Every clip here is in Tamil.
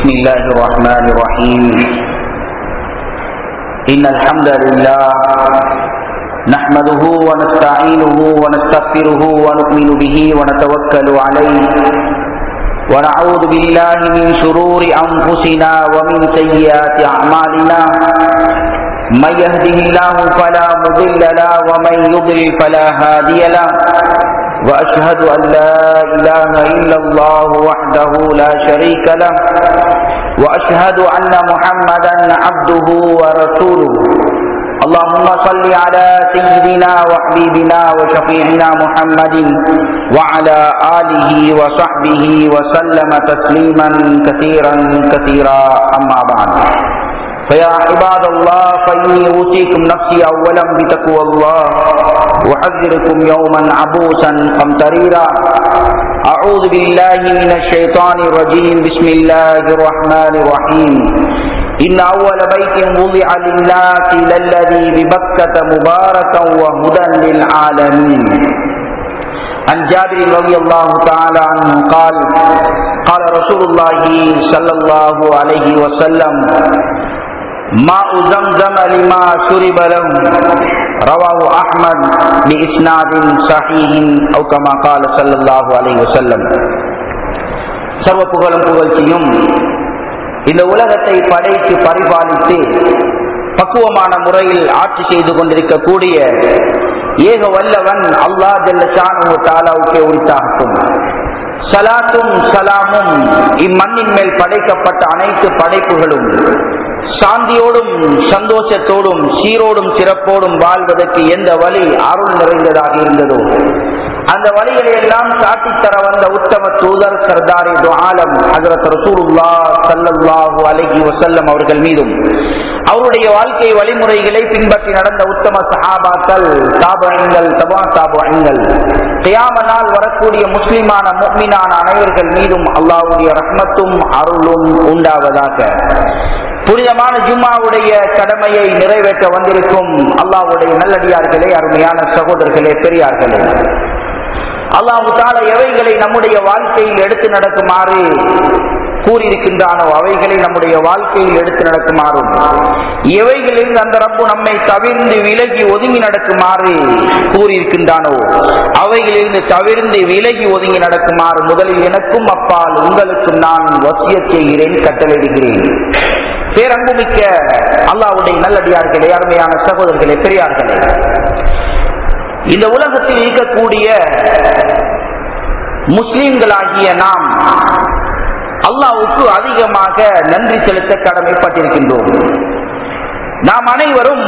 بسم الله الرحمن الرحيم إن الحمد لله نحمده ونستعينه ونستغفره ونؤمن به ونتوكل عليه ونعوذ بالله من شرور أنفسنا ومن سيئات أعمالنا من يهده الله فلا مضل له ومن يضلل فلا هادي له وأشهد أن لا إله إلا الله وحده لا شريك له وأشهد أن محمدا عبده ورسوله اللهم صل على سيدنا وحبيبنا وشفيعنا محمد وعلى آله وصحبه وسلم تسليما كثيرا كثيرا أما بعد فيا عباد الله فإني أوصيكم نفسي أولا بتقوى الله وحذركم يوما عبوسا قمطريرا أعوذ بالله من الشيطان الرجيم بسم الله الرحمن الرحيم إن أول بيت وضع للناس للذي ببكة مباركا وهدى للعالمين عن جابر رضي الله تعالى عنه قال قال رسول الله صلى الله عليه وسلم ماء زمزم لما شرب له رواه أحمد بإسناد صحيح أو كما قال صلى الله عليه وسلم சர்வ புகழும் புகழ்ச்சியும் இந்த உலகத்தை படைத்து பரிபாலித்து பக்குவமான முறையில் ஆட்சி செய்து கொண்டிருக்கக்கூடிய ஏக வல்லவன் அல்லா ஜல்லசானு தாலாவுக்கே உரித்தாகட்டும் சலாத்தும் சலாமும் இம்மண்ணின் மேல் படைக்கப்பட்ட அனைத்து படைப்புகளும் சாந்தியோடும் சந்தோஷத்தோடும் சீரோடும் சிறப்போடும் வாழ்வதற்கு எந்த வழி அருள் நிறைந்ததாக இருந்ததோ அந்த வழிகளை எல்லாம் காட்டித்தர வந்த உத்தம தூதர் சர்தாரி ஆலம் ஹசரத் ரசூலுல்லா சல்லல்லாஹு அலஹி வசல்லம் அவர்கள் மீதும் அவருடைய வாழ்க்கை வழிமுறைகளை பின்பற்றி நடந்த உத்தம சஹாபாக்கள் தாபங்கள் தபா தாபங்கள் கியாமனால் வரக்கூடிய முஸ்லிமான முக்மினான அனைவர்கள் மீதும் அல்லாவுடைய ரஹ்மத்தும் அருளும் உண்டாவதாக புனிதமான ஜும்மாவுடைய கடமையை நிறைவேற்ற வந்திருக்கும் அல்லாவுடைய நல்லடியார்களே அருமையான சகோதரர்களே பெரியார்களே அல்லாஹு தால எவைகளை நம்முடைய வாழ்க்கையில் எடுத்து நடக்குமாறு கூறியிருக்கின்றானோ அவைகளை நம்முடைய வாழ்க்கையில் எடுத்து நடக்குமாறும் எவைகளில் அந்த ரப்பு நம்மை தவிர்ந்து விலகி ஒதுங்கி நடக்குமாறு கூறியிருக்கின்றானோ அவைகளிலிருந்து தவிர்ந்து விலகி ஒதுங்கி நடக்குமாறு முதலில் எனக்கும் அப்பால் உங்களுக்கும் நான் வசிய செய்கிறேன் கட்டளையிடுகிறேன் பேரன்புமிக்க அல்லாவுடைய நல்லடியார்களே அருமையான சகோதரர்களே பெரியார்களே இந்த உலகத்தில் இருக்கக்கூடிய முஸ்லிம்களாகிய நாம் அல்லாவுக்கு அதிகமாக நன்றி செலுத்த கடமைப்பட்டிருக்கின்றோம் நாம் அனைவரும்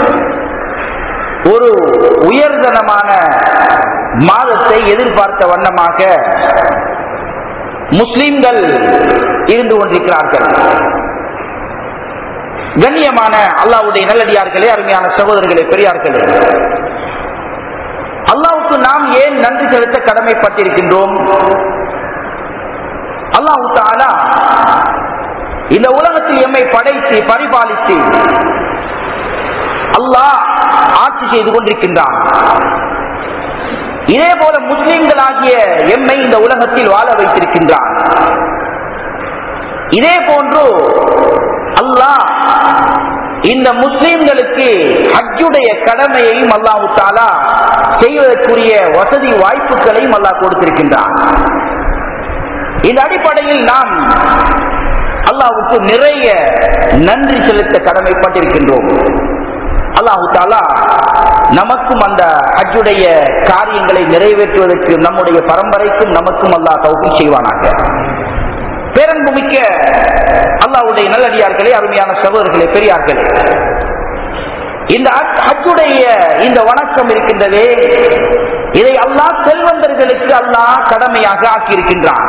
ஒரு உயர்தனமான மாதத்தை எதிர்பார்த்த வண்ணமாக முஸ்லிம்கள் இருந்து கொண்டிருக்கிறார்கள் கண்ணியமான அல்லாவுடைய நல்லடியார்களே அருமையான சகோதரர்களே பெரியார்களே அல்லாவுக்கு நாம் ஏன் நன்றி செலுத்த கடமைப்பட்டிருக்கின்றோம் அல்லாஹு தாலா இந்த உலகத்தில் எம்மை படைத்து பரிபாலித்து அல்லாஹ் ஆட்சி செய்து கொண்டிருக்கின்றான் இதே போல முஸ்லிம்களாகிய எம்மை இந்த உலகத்தில் வாழ வைத்திருக்கின்றான் இதே போன்று அல்லாஹ் இந்த முஸ்லிம்களுக்கு ஹஜ்ஜுடைய கடமையையும் அல்லாஹு தாலா செய்வதற்குரிய வசதி வாய்ப்புகளையும் அல்லாஹ் கொடுத்திருக்கின்றான் இந்த அடிப்படையில் நாம் அல்லாவுக்கு நிறைய நன்றி செலுத்த கடமைப்பட்டிருக்கின்றோம் அல்லாஹு தாலா நமக்கும் அந்த ஹஜ்ஜுடைய காரியங்களை நிறைவேற்றுவதற்கு நம்முடைய பரம்பரைக்கும் நமக்கும் அல்லாஹ் தௌகி செய்வானாக பேரன்புமிக்க அல்லாவுடைய நல்லடியார்களே அருமையான சகோதரர்களே பெரியார்களே இந்த ஹஜ்ஜுடைய இந்த வணக்கம் இருக்கின்றதே இதை அல்லாஹ் செல்வந்தர்களுக்கு அல்லாஹ் கடமையாக ஆக்கியிருக்கின்றான்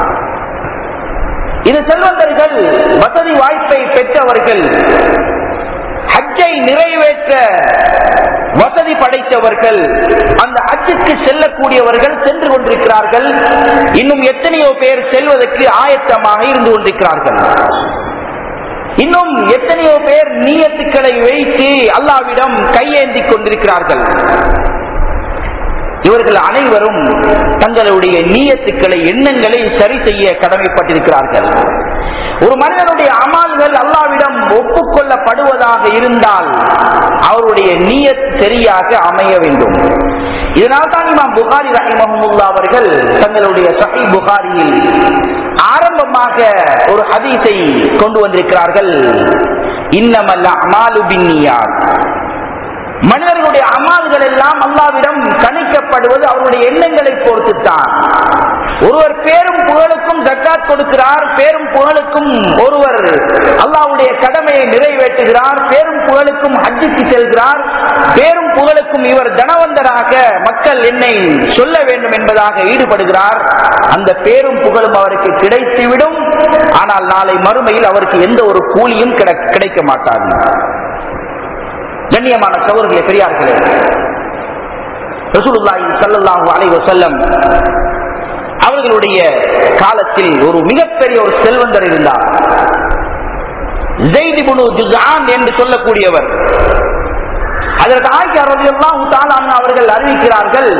இது செல்வந்தர்கள் வசதி வாய்ப்பை பெற்றவர்கள் ஹஜ்ஜை நிறைவேற்ற வசதி படைத்தவர்கள் அந்த ஹஜ்ஜுக்கு செல்லக்கூடியவர்கள் சென்று கொண்டிருக்கிறார்கள் இன்னும் எத்தனையோ பேர் செல்வதற்கு ஆயத்தமாக இருந்து கொண்டிருக்கிறார்கள் இன்னும் எத்தனையோ பேர் நீயத்துக்களை வைத்து அல்லாவிடம் கையேந்தி கொண்டிருக்கிறார்கள் இவர்கள் அனைவரும் தங்களுடைய நீயத்துக்களை எண்ணங்களை சரி செய்ய கடமைப்பட்டிருக்கிறார்கள் ஒரு மனிதனுடைய அமால்கள் அல்லாவிடம் ஒப்புக்கொள்ளப்படுவதாக இருந்தால் அவருடைய நீயத் சரியாக அமைய வேண்டும் இதனால் தான் இமாம் புகாரி ரஹிமஹமுல்லா அவர்கள் தங்களுடைய சஹி புகாரியில் ஆரம்பமாக ஒரு ஹதீஸை கொண்டு வந்திருக்கிறார்கள் இன்னமல்ல அமாலு பின்னியார் மனிதர்களுடைய அமால்கள் எல்லாம் அல்லாவிடம் கணிக்கப்படுவது அவருடைய எண்ணங்களை பொறுத்துத்தான் ஒருவர் பேரும் புகழுக்கும் ஜக்காத் கொடுக்கிறார் பேரும் புகழுக்கும் ஒருவர் அல்லாவுடைய கடமையை நிறைவேற்றுகிறார் பேரும் புகழுக்கும் ஹஜ்ஜுக்கு செல்கிறார் பேரும் புகழுக்கும் இவர் தனவந்தராக மக்கள் என்னை சொல்ல வேண்டும் என்பதாக ஈடுபடுகிறார் அந்த பேரும் புகழும் அவருக்கு கிடைத்துவிடும் ஆனால் நாளை மறுமையில் அவருக்கு எந்த ஒரு கூலியும் கிடைக்க மாட்டாது கண்ணியமான சகோதரர்களே பெரியார்களே ரசூலுல்லாஹி ஸல்லல்லாஹு அலைஹி வஸல்லம் அவர்களுடைய காலத்தில் ஒரு மிகப்பெரிய ஒரு செல்வந்தர் இருந்தார் ஜெய்த் இப்னு ஜுஸான் என்று சொல்லக்கூடியவர் அதற்கு ஆயிஷா ரலியல்லாஹு தஆலா அவர்கள் அறிவிக்கிறார்கள்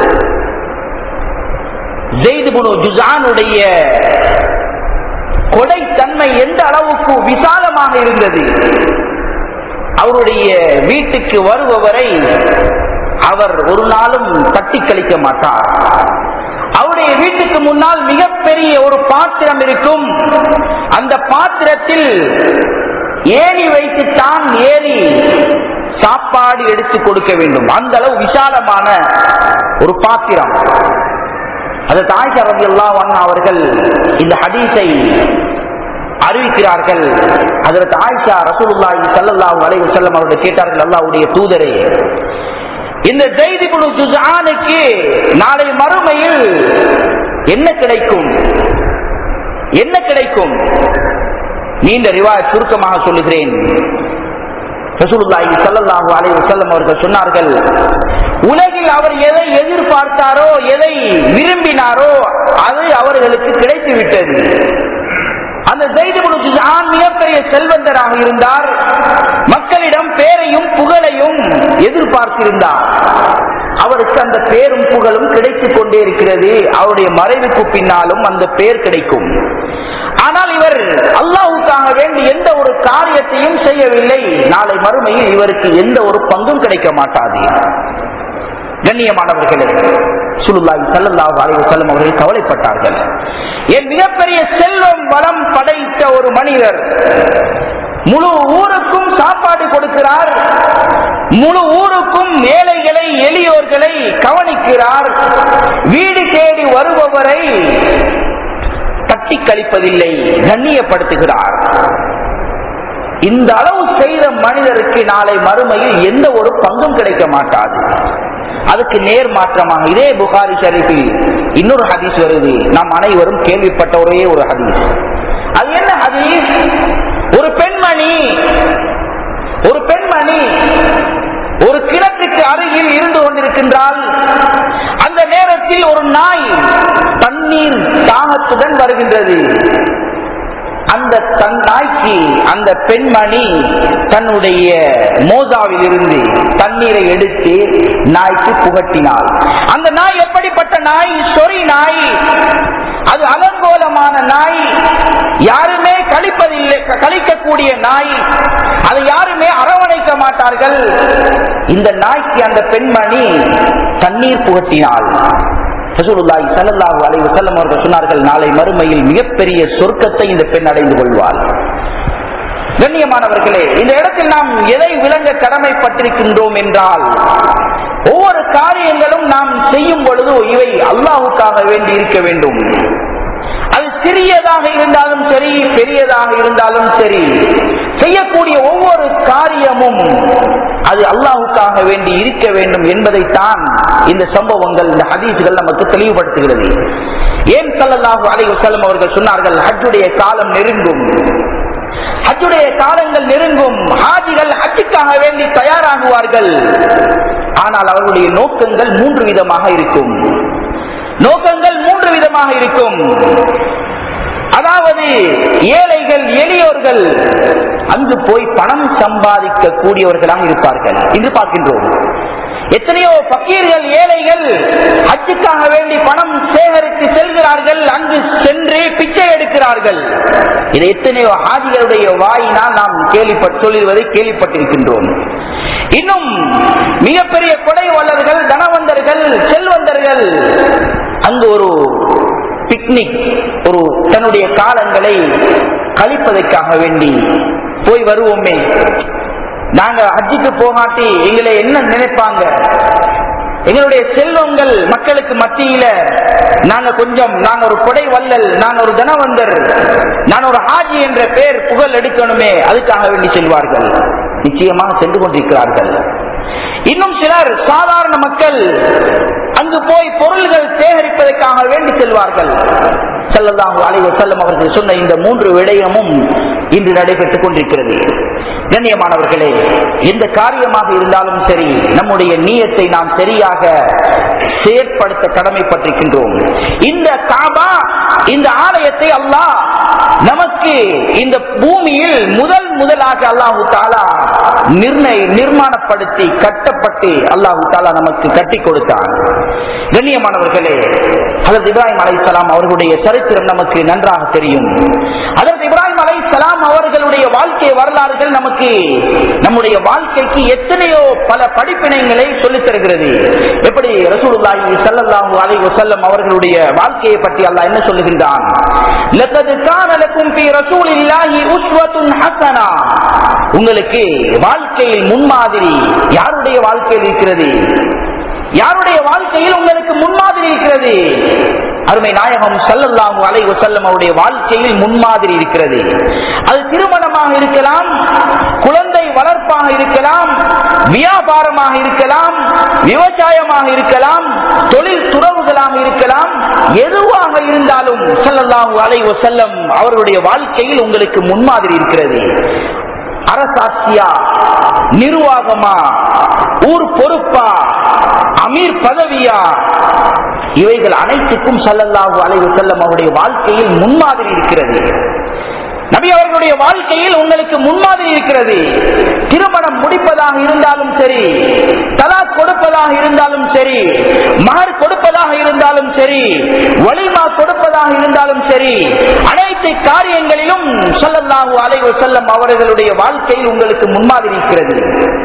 ஜெய்த் இப்னு ஜுஸானுடைய கொடைத்தன்மை எந்த அளவுக்கு விசாலமாக இருந்தது அவருடைய வீட்டுக்கு வருபவரை அவர் ஒரு நாளும் தட்டி கழிக்க மாட்டார் அவருடைய வீட்டுக்கு முன்னால் மிகப்பெரிய ஒரு பாத்திரம் இருக்கும் அந்த பாத்திரத்தில் ஏறி வைத்துத்தான் ஏறி சாப்பாடு எடுத்து கொடுக்க வேண்டும் அந்த அளவு விசாலமான ஒரு பாத்திரம் அது தாய்க்கு ரவி அவர்கள் இந்த ஹதீஸை அறிவிக்கிறார்கள் அதற்கு ஆயிஷா ரசூலுல்லாஹி ஸல்லல்லாஹு அலைஹி வஸல்லம் அவர்கள் கேட்டார்கள் அல்லாஹ்வுடைய தூதரே இந்த ஜெய்தி குழு ஜுஸானுக்கு நாளை மறுமையில் என்ன கிடைக்கும் என்ன கிடைக்கும் நீண்ட ரிவாய் சுருக்கமாக சொல்லுகிறேன் ரசூலுல்லாஹி ஸல்லல்லாஹு அலைஹி வஸல்லம் அவர்கள் சொன்னார்கள் உலகில் அவர் எதை எதிர்பார்த்தாரோ எதை விரும்பினாரோ அது அவர்களுக்கு கிடைத்து விட்டது அந்த ஜெய்து ஆண் மிகப்பெரிய செல்வந்தராக இருந்தார் மக்களிடம் பேரையும் புகழையும் எதிர்பார்த்திருந்தார் அவருக்கு அந்த பேரும் புகழும் கிடைத்துக் கொண்டே இருக்கிறது அவருடைய மறைவுக்கு பின்னாலும் அந்த பேர் கிடைக்கும் ஆனால் இவர் அல்லாஹுக்காக வேண்டி எந்த ஒரு காரியத்தையும் செய்யவில்லை நாளை மறுமையில் இவருக்கு எந்த ஒரு பங்கும் கிடைக்க மாட்டாது கண்ணியமானவர்களே சுலுல்லாய் சல்லல்லாஹு அலைஹி வஸல்லம் அவர்கள் கவலைப்பட்டார்கள் என் மிகப்பெரிய செல்வம் வளம் படைத்த ஒரு மனிதர் முழு ஊருக்கும் சாப்பாடு கொடுக்கிறார் முழு ஊருக்கும் ஏழைகளை எளியோர்களை கவனிக்கிறார் வீடு தேடி வருபவரை தட்டி கழிப்பதில்லை கண்ணியப்படுத்துகிறார் இந்த அளவு செய்த மனிதருக்கு நாளை மறுமையில் எந்த ஒரு பங்கும் கிடைக்க மாட்டாது அதுக்கு நேர் மாற்றமாக இதே புகாரி ஷரீஃபில் இன்னொரு ஹதீஸ் வருது நாம் அனைவரும் கேள்விப்பட்ட ஒரே ஒரு ஹதீஸ் அது என்ன ஹதீஸ் ஒரு பெண்மணி ஒரு பெண்மணி ஒரு கிணற்றுக்கு அருகில் இருந்து கொண்டிருக்கின்றால் அந்த நேரத்தில் ஒரு நாய் தண்ணீர் தாகத்துடன் வருகின்றது அந்த தன் நாய்க்கு அந்த பெண்மணி தன்னுடைய மோசாவில் இருந்து தண்ணீரை எடுத்து நாய்க்கு புகட்டினாள் அந்த நாய் எப்படிப்பட்ட நாய் சொறி நாய் அது அலங்கோலமான நாய் யாருமே கழிப்பதில்லை கழிக்கக்கூடிய நாய் அதை யாருமே அரவணைக்க மாட்டார்கள் இந்த நாய்க்கு அந்த பெண்மணி தண்ணீர் புகட்டினாள் ரசூலுல்லாஹி ஸல்லல்லாஹு அலைஹி வஸல்லம் அவர்கள் சொன்னார்கள் நாளை மறுமையில் மிகப்பெரிய சொர்க்கத்தை இந்த பெண் அடைந்து கொள்வாள் கண்ணியமானவர்களே இந்த இடத்தில் நாம் எதை விளங்க கடமைப்பட்டிருக்கின்றோம் என்றால் ஒவ்வொரு காரியங்களும் நாம் செய்யும் பொழுது இவை அல்லாஹுக்காக வேண்டி இருக்க வேண்டும் அது சிறியதாக இருந்தாலும் சரி பெரியதாக இருந்தாலும் சரி செய்யக்கூடிய ஒவ்வொரு காரியமும் அது அல்லாஹுக்காக வேண்டி இருக்க வேண்டும் என்பதைத்தான் இந்த சம்பவங்கள் இந்த ஹதீஸ்கள் நமக்கு தெளிவுபடுத்துகிறது ஏன் சல்லல்லாஹு அலைஹி வஸல்லம் அவர்கள் சொன்னார்கள் ஹஜ்ஜுடைய காலம் நெருங்கும் ஹஜ்ஜுடைய காலங்கள் நெருங்கும் ஹாஜிகள் ஹஜ்ஜுக்காக வேண்டி தயாராகுவார்கள் ஆனால் அவர்களுடைய நோக்கங்கள் மூன்று விதமாக இருக்கும் நோக்கங்கள் மூன்று விதமாக இருக்கும் அதாவது ஏழைகள் எளியோர்கள் அங்கு போய் பணம் சம்பாதிக்க கூடியவர்களாக இருப்பார்கள் என்று பார்க்கின்றோம் எத்தனையோ பக்கீர்கள் ஏழைகள் ஹஜ்ஜுக்காக வேண்டி பணம் சேகரித்து செல்கிறார்கள் அங்கு சென்று பிச்சை எடுக்கிறார்கள் இதை எத்தனையோ ஹாஜிகளுடைய வாயினால் நாம் கேள்விப்பட்டு சொல்லுவதை கேள்விப்பட்டிருக்கின்றோம் இன்னும் மிகப்பெரிய கொடை வல்லர்கள் தனவந்தர்கள் செல்வந்தர்கள் அங்கு ஒரு பிக்னிக் ஒரு தன்னுடைய காலங்களை கழிப்பதற்காக வேண்டி போய் வருவோமே நாங்க ஹஜ்ஜுக்கு போகாட்டி எங்களை என்ன நினைப்பாங்க எங்களுடைய செல்வங்கள் மக்களுக்கு மத்தியில நாங்க கொஞ்சம் நாங்க ஒரு கொடை வல்லல் நான் ஒரு தனவந்தர் நான் ஒரு ஹாஜி என்ற பெயர் புகழ் எடுக்கணுமே அதுக்காக வேண்டி செல்வார்கள் நிச்சயமாக சென்று கொண்டிருக்கிறார்கள் இன்னும் சிலர் சாதாரண மக்கள் அங்கு போய் பொருள்கள் சேகரிப்பதற்காக வேண்டி செல்வார்கள் செல்லலாம் அலைவ செல்லம் அவர்கள் சொன்ன இந்த மூன்று விடயமும் இன்று நடைபெற்றுக் கொண்டிருக்கிறது கண்ணியமானவர்களே எந்த காரியமாக இருந்தாலும் சரி நம்முடைய நீயத்தை நாம் சரியாக செயற்படுத்த கடமைப்பட்டிருக்கின்றோம் இந்த காபா இந்த ஆலயத்தை அல்லாஹ் நமக்கு இந்த பூமியில் முதல் முதலாக அல்லாஹு தாலா நிர்ணய நிர்மாணப்படுத்தி கட்டப்பட்டு அல்லாஹு தாலா நமக்கு கட்டி கொடுத்தான் கண்ணியமானவர்களே அதற்கு இப்ராஹிம் அலை அவர்களுடைய சரித்திரம் நமக்கு நன்றாக தெரியும் அதற்கு இப்ராஹிம் அலை அவர்களுடைய வாழ்க்கை வரலாறுகள் நமக்கு நம்முடைய வாழ்க்கைக்கு எத்தனையோ பல படிப்பினைகளை சொல்லித் தருகிறது எப்படி ரசூலுல்லாஹி ஸல்லல்லாஹு அலைஹி வஸல்லம் அவர்களுடைய வாழ்க்கையை பற்றி அல்லாஹ் என்ன சொல்லுகின்றான் லக்கத் கான லக்கும் ஃபீ ரசூலில்லாஹி உஸ்வத்துன் ஹஸனா உங்களுக்கு வாழ்க்கையில் முன்மாதிரி யாருடைய வாழ்க்கையில் இருக்கிறது யாருடைய வாழ்க்கையில் உங்களுக்கு முன்மாதிரி இருக்கிறது அருமை நாயகம் சல்லல்லாஹு அலைஹி வஸல்லம் அவருடைய வாழ்க்கையில் முன்மாதிரி இருக்கிறது அது திருமணமாக இருக்கலாம் குழந்தை வளர்ப்பாக இருக்கலாம் வியாபாரமாக இருக்கலாம் விவசாயமாக இருக்கலாம் தொழில் துறவுகளாக இருக்கலாம் எதுவாக இருந்தாலும் சல்லல்லாஹு அலைஹி வஸல்லம் அவருடைய வாழ்க்கையில் உங்களுக்கு முன்மாதிரி இருக்கிறது அரசாட்சியா நிர்வாகமா ஊர் பொறுப்பா அமீர் பதவியா இவைகள் அனைத்துக்கும் சல்லல்லாஹு அலைஹி செல்லம் அவருடைய வாழ்க்கையில் முன்மாதிரி இருக்கிறது நபி அவர்களுடைய வாழ்க்கையில் உங்களுக்கு முன்மாதிரி இருக்கிறது திருமணம் முடிப்பதாக இருந்தாலும் சரி தலாக் கொடுப்பதாக இருந்தாலும் சரி மகர் கொடுப்பதாக இருந்தாலும் சரி வலிமா கொடுப்பதாக இருந்தாலும் சரி அனைத்து காரியங்களிலும் சொல்லல்லாஹு அலைஹி செல்லம் அவர்களுடைய வாழ்க்கையில் உங்களுக்கு முன்மாதிரி இருக்கிறது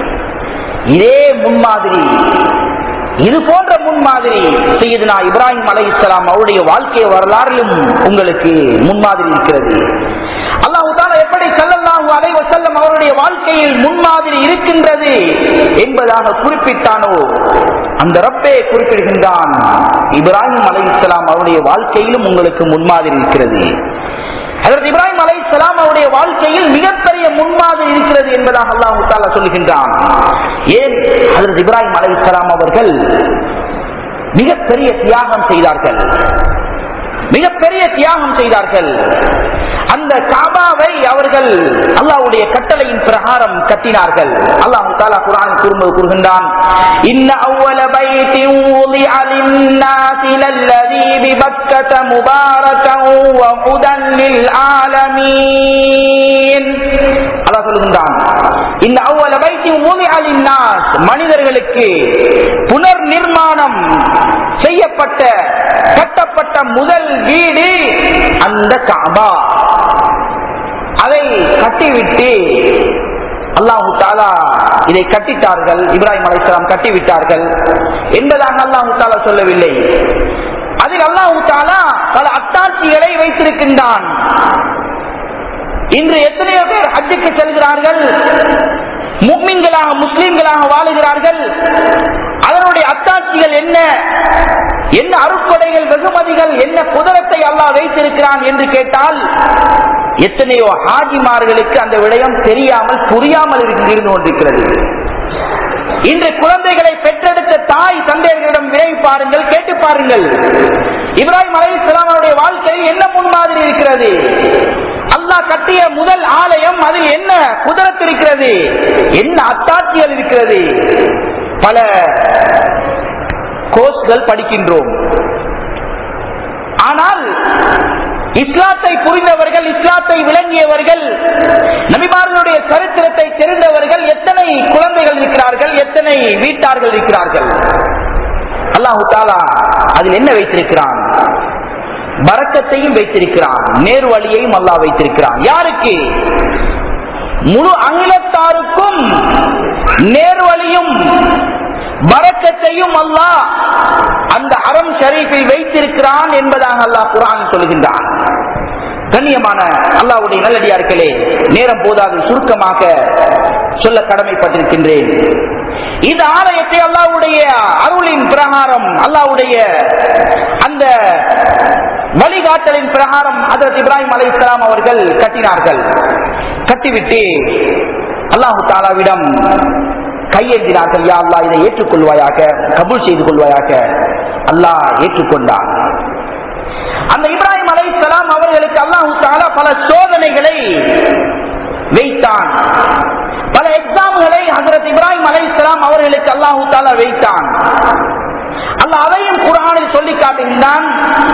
இதே முன்மாதிரி இது போன்ற முன்மாதிரி செய்யுதுனா இப்ராஹிம் அலை இஸ்லாம் அவருடைய வாழ்க்கை வரலாறிலும் உங்களுக்கு முன்மாதிரி இருக்கிறது அல்லாஹு தாலா எப்படி சல்லல்லாஹு அலைஹி வஸல்லம் அவருடைய வாழ்க்கையில் முன்மாதிரி இருக்கின்றது என்பதாக குறிப்பிட்டானோ அந்த ரப்பே குறிப்பிடுகின்றான் இப்ராஹிம் அலை இஸ்லாம் அவருடைய வாழ்க்கையிலும் உங்களுக்கு முன்மாதிரி இருக்கிறது அதற்கு இப்ராஹிம் அலை இஸ்லாம் அவருடைய வாழ்க்கையில் மிகப்பெரிய முன்மாதிரி இருக்கிறது என்பதாக அல்லாஹு தாலா சொல்லுகின்றான் ஏன் அதற்கு இப்ராஹிம் அலை இஸ்லாம் அவர்கள் மிகப்பெரிய தியாகம் செய்தார்கள் மிகப்பெரிய தியாகம் செய்தார்கள் அந்த காபாவை அவர்கள் அல்லாவுடைய கட்டளையின் பிரகாரம் கட்டினார்கள் அல்லாஹு தாலா குரான் கூறும்போது கூறுகின்றான் இன்ன அவ்வள பைத்தின் وضع للناس للذي ببكة مباركا وهدى للعالمين அல்லாஹ் சொல்லுகின்றான் இந்த அவ்வள பைத்தின் وضع للناس மனிதர்களுக்கு புனர் நிர்மாணம் செய்யப்பட்ட கட்டப்பட்ட முதல் வீடு அந்த காபா அதை கட்டிவிட்டு அல்லாஹு தாலா இதை கட்டிட்டார்கள் இப்ராஹிம் அலைசலாம் கட்டிவிட்டார்கள் என்பதாக அல்லாஹு தாலா சொல்லவில்லை அதில் அல்லாஹு தாலா பல அத்தாட்சிகளை வைத்திருக்கின்றான் இன்று எத்தனையோ பேர் ஹஜ்ஜுக்கு செல்கிறார்கள் முக்மின்களாக முஸ்லிம்களாக வாழுகிறார்கள் அதனுடைய அத்தாட்சிகள் என்ன என்ன அருட்கொடைகள் வெகுமதிகள் என்ன குதிரத்தை அல்லாஹ் வைத்திருக்கிறான் என்று கேட்டால் எத்தனையோ ஹாஜிமார்களுக்கு அந்த விடயம் தெரியாமல் புரியாமல் இருந்து இருந்து கொண்டிருக்கிறது இன்று குழந்தைகளை பெற்றெடுத்த தாய் தந்தையர்களிடம் விரைவி பாருங்கள் கேட்டு பாருங்கள் இப்ராஹிம் அலை இஸ்லாமனுடைய வாழ்க்கையில் என்ன முன்மாதிரி இருக்கிறது அல்லாஹ் கட்டிய முதல் ஆலயம் அதில் என்ன குதிரத்து இருக்கிறது என்ன அத்தாட்சிகள் இருக்கிறது பல கோர்ஸ்கள் படிக்கின்றோம் ஆனால் இஸ்லாத்தை புரிந்தவர்கள் இஸ்லாத்தை விளங்கியவர்கள் நபிமார்களுடைய வீட்டார்கள் இருக்கிறார்கள் அல்லாஹு தாலா அதில் என்ன வைத்திருக்கிறான் பறக்கத்தையும் வைத்திருக்கிறான் நேர் வழியையும் அல்லாஹ் வைத்திருக்கிறான் யாருக்கு முழு அகிலத்தாருக்கும் நேர்வழியும் பறக்கத்தையும் அல்லாஹ் அந்த அறம் ஷரீஃபில் வைத்திருக்கிறான் என்பதாக அல்லாஹ் குரான் சொல்கின்றான் கண்ணியமான அல்லாவுடைய நல்லடியார்களே நேரம் போதாது சுருக்கமாக சொல்ல கடமைப்பட்டிருக்கின்றேன் இந்த ஆலயத்தை அல்லாவுடைய அருளின் பிரகாரம் அல்லாவுடைய அந்த வழிகாட்டலின் பிரகாரம் அதற்கு இப்ராஹிம் அலை இஸ்லாம் அவர்கள் கட்டினார்கள் கட்டிவிட்டு அல்லாஹு தாலாவிடம் கையேந்தினார்கள் யா அல்லாஹ் இதை ஏற்றுக்கொள்வாயாக கபூல் செய்து கொள்வாயாக அல்லாஹ் ஏற்றுக்கொண்டான் அந்த இப்ராஹிம் அலை அவர்களுக்கு அல்லாஹு தாலா பல சோதனைகளை வைத்தான் பல எக்ஸாம்களை ஹசரத் இப்ராஹிம் அலை அவர்களுக்கு அல்லாஹு தாலா வைத்தான் அல்ல அதையும் குரானில் சொல்லி காட்டுகின்றான்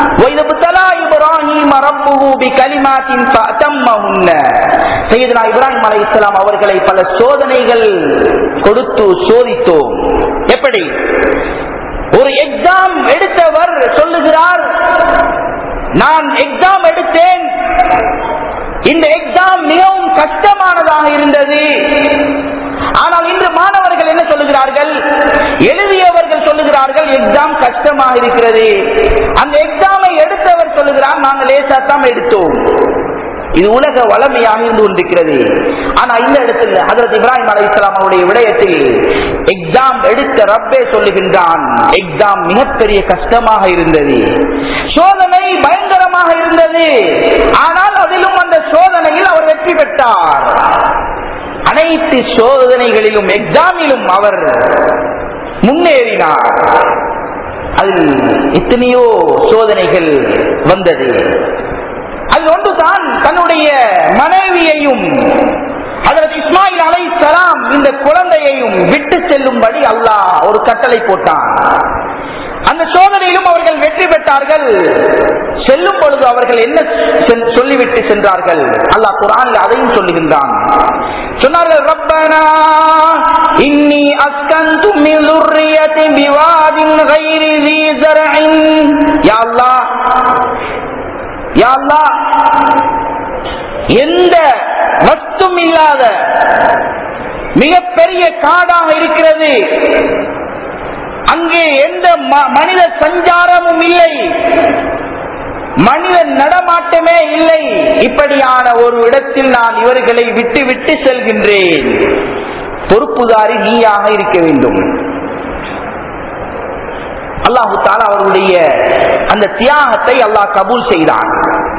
இப்ராஹிம் அலை இஸ்லாம் அவர்களை பல சோதனைகள் கொடுத்து சோதித்தோம் எப்படி ஒரு எக்ஸாம் எடுத்தவர் சொல்லுகிறார் நான் எக்ஸாம் எடுத்தேன் இந்த எக்ஸாம் மிகவும் கஷ்டமானதாக இருந்தது ஆனால் இன்று மாணவர்கள் என்ன சொல்லுகிறார்கள் எழுதியவர்கள் சொல்லுகிறார்கள் எக்ஸாம் கஷ்டமாக இருக்கிறது அந்த எக்ஸாமை எடுத்தவர் சொல்லுகிறார் நாங்கள் லேசாத்தான் எடுத்தோம் இது உலக வளமையாக இருந்து கொண்டிருக்கிறது ஆனா இந்த இடத்தில் ஹதரத் இப்ராஹிம் அலி இஸ்லாம் அவருடைய விடயத்தில் எக்ஸாம் எடுத்த ரப்பே சொல்லுகின்றான் எக்ஸாம் மிகப்பெரிய கஷ்டமாக இருந்தது சோதனை பயங்கரமாக இருந்தது ஆனால் அதிலும் அந்த சோதனையில் அவர் வெற்றி பெற்றார் அனைத்து சோதனைகளிலும் எக்ஸாமிலும் அவர் முன்னேறினார் அதில் எத்தனையோ சோதனைகள் வந்தது அது ஒன்றுதான் தன்னுடைய மனைவியையும் அதற்கு இஸ்மாயில் அலை சலாம் இந்த குழந்தையையும் விட்டு செல்லும்படி அல்லாஹ் ஒரு கட்டளை போட்டான் அந்த சோதனையிலும் அவர்கள் வெற்றி பெற்றார்கள் செல்லும் பொழுது அவர்கள் என்ன சொல்லிவிட்டு சென்றார்கள் அல்லாஹ் குரான் அதையும் சொல்லுகின்றான் சொன்னார்கள் ரப்பனா இன்னி அஸ்கந்து மின் ذُرِّيَّةِ بِوَادٍ غَيْرِ ذِي زَرْعٍ யா அல்லாஹ் யா அல்லாஹ் எந்த வஸ்தும் இல்லாத மிகப்பெரிய காடாக இருக்கிறது அங்கே எந்த மனித சஞ்சாரமும் இல்லை மனித நடமாட்டமே இல்லை இப்படியான ஒரு இடத்தில் நான் இவர்களை விட்டு விட்டு செல்கின்றேன் பொறுப்புதாரி நீயாக இருக்க வேண்டும் அல்லாஹு தாலா அவருடைய அந்த தியாகத்தை அல்லாஹ் கபூல் செய்தான்